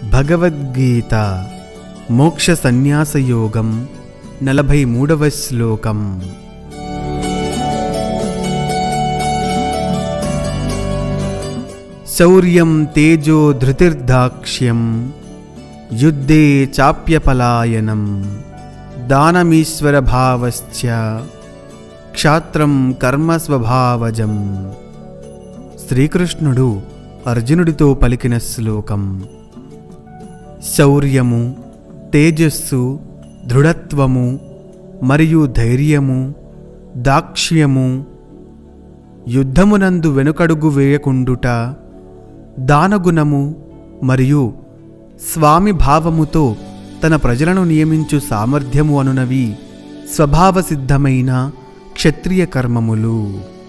భగవద్గీత మోక్ష సన్యాసయోగం నలభై మూడవ శ్లోకం శౌర్యం తేజో ధృతిర్దాక్ష్యం యుద్ధే చాప్యపలాయనం దానమీశ్వరభావశ్చ క్షాత్రం కర్మ స్వభావజం శ్రీకృష్ణుడు అర్జునుడితో పలికిన శ్లోకం శౌర్యము తేజస్సు దృఢత్వము మరియు ధైర్యము దాక్ష్యము యుద్ధమునందు వెనుకడుగు వేయకుండుట దానగుణము మరియు స్వామి భావముతో తన ప్రజలను నియమించు సామర్థ్యము అనునవి స్వభావసిద్ధమైన క్షత్రియ కర్మములు